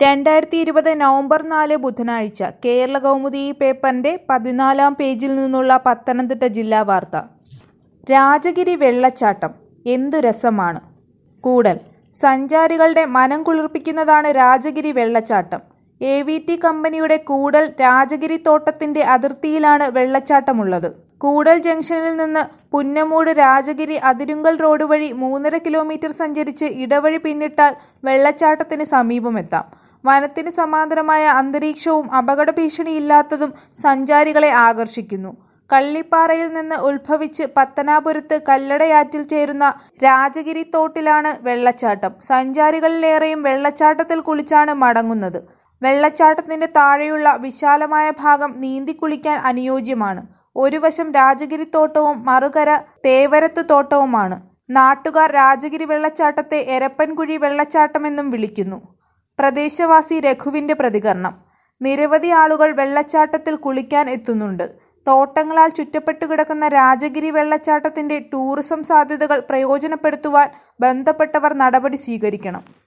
രണ്ടായിരത്തി ഇരുപത് നവംബർ നാല് ബുധനാഴ്ച കേരള കൗമുദി പേപ്പറിന്റെ പതിനാലാം പേജിൽ നിന്നുള്ള പത്തനംതിട്ട ജില്ലാ വാർത്ത രാജഗിരി വെള്ളച്ചാട്ടം എന്തു രസമാണ് കൂടൽ സഞ്ചാരികളുടെ മനം കുളിർപ്പിക്കുന്നതാണ് രാജഗിരി വെള്ളച്ചാട്ടം എ വി ടി കമ്പനിയുടെ കൂടൽ രാജഗിരി തോട്ടത്തിന്റെ അതിർത്തിയിലാണ് വെള്ളച്ചാട്ടമുള്ളത് കൂടൽ ജംഗ്ഷനിൽ നിന്ന് പുന്നമൂട് രാജഗിരി അതിരുങ്കൽ റോഡ് വഴി മൂന്നര കിലോമീറ്റർ സഞ്ചരിച്ച് ഇടവഴി പിന്നിട്ടാൽ വെള്ളച്ചാട്ടത്തിന് സമീപമെത്താം വനത്തിനു സമാന്തരമായ അന്തരീക്ഷവും അപകട ഭീഷണിയില്ലാത്തതും സഞ്ചാരികളെ ആകർഷിക്കുന്നു കള്ളിപ്പാറയിൽ നിന്ന് ഉത്ഭവിച്ച് പത്തനാപുരത്ത് കല്ലടയാറ്റിൽ ചേരുന്ന രാജഗിരി തോട്ടിലാണ് വെള്ളച്ചാട്ടം സഞ്ചാരികളിലേറെയും വെള്ളച്ചാട്ടത്തിൽ കുളിച്ചാണ് മടങ്ങുന്നത് വെള്ളച്ചാട്ടത്തിന്റെ താഴെയുള്ള വിശാലമായ ഭാഗം നീന്തിക്കുളിക്കാൻ അനുയോജ്യമാണ് ഒരു വശം രാജഗിരി തോട്ടവും മറുകര തേവരത്ത് തോട്ടവുമാണ് നാട്ടുകാർ രാജഗിരി വെള്ളച്ചാട്ടത്തെ എരപ്പൻകുഴി വെള്ളച്ചാട്ടമെന്നും വിളിക്കുന്നു പ്രദേശവാസി രഘുവിന്റെ പ്രതികരണം നിരവധി ആളുകൾ വെള്ളച്ചാട്ടത്തിൽ കുളിക്കാൻ എത്തുന്നുണ്ട് തോട്ടങ്ങളാൽ ചുറ്റപ്പെട്ടു കിടക്കുന്ന രാജഗിരി വെള്ളച്ചാട്ടത്തിന്റെ ടൂറിസം സാധ്യതകൾ പ്രയോജനപ്പെടുത്തുവാൻ ബന്ധപ്പെട്ടവർ നടപടി സ്വീകരിക്കണം